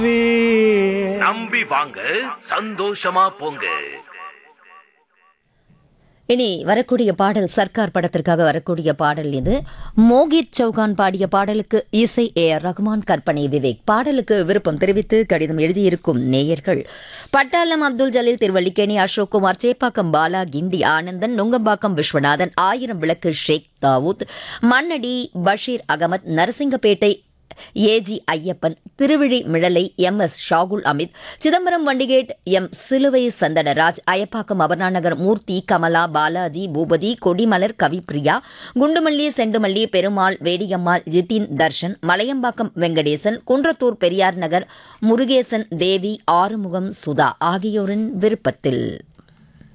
நம்பி வாங்க சந்தோஷமா போங்க இனி வரக்கூடிய பாடல் சர்க்கார் படத்திற்காக வரக்கூடிய பாடல் இது மோகித் சௌகான் பாடிய பாடலுக்கு இசை ஏ ஆர் ரகுமான் கற்பனை விவேக் பாடலுக்கு விருப்பம் தெரிவித்து கடிதம் எழுதியிருக்கும் நேயர்கள் பட்டாளம் அப்துல் ஜலீல் திருவல்லிக்கேணி அசோக் குமார் சேப்பாக்கம் பாலா கிண்டி Anandan Nungambakkam Viswanathan Aayiram Vilakku Sheikh Dawood Mannady Basheer Ahmed Narasingapettai AG Ayyappan Thiruvizhimizhalai M S Shahul Amit Chidambaram Vandigate M Siluvai Santhanaraj Ayapakkam அபர்ணாநகர் மூர்த்தி கமலா பாலாஜி பூபதி கொடிமலர் கவிப்பிரியா குண்டுமல்லி செண்டுமல்லி பெருமாள் வேடியம்மாள் ஜிதின் தர்ஷன் மலையம்பாக்கம் வெங்கடேசன் குன்றத்தூர் பெரியார் நகர் முருகேசன் தேவி ஆறுமுகம் சுதா ஆகியோரின் விருப்பத்தில்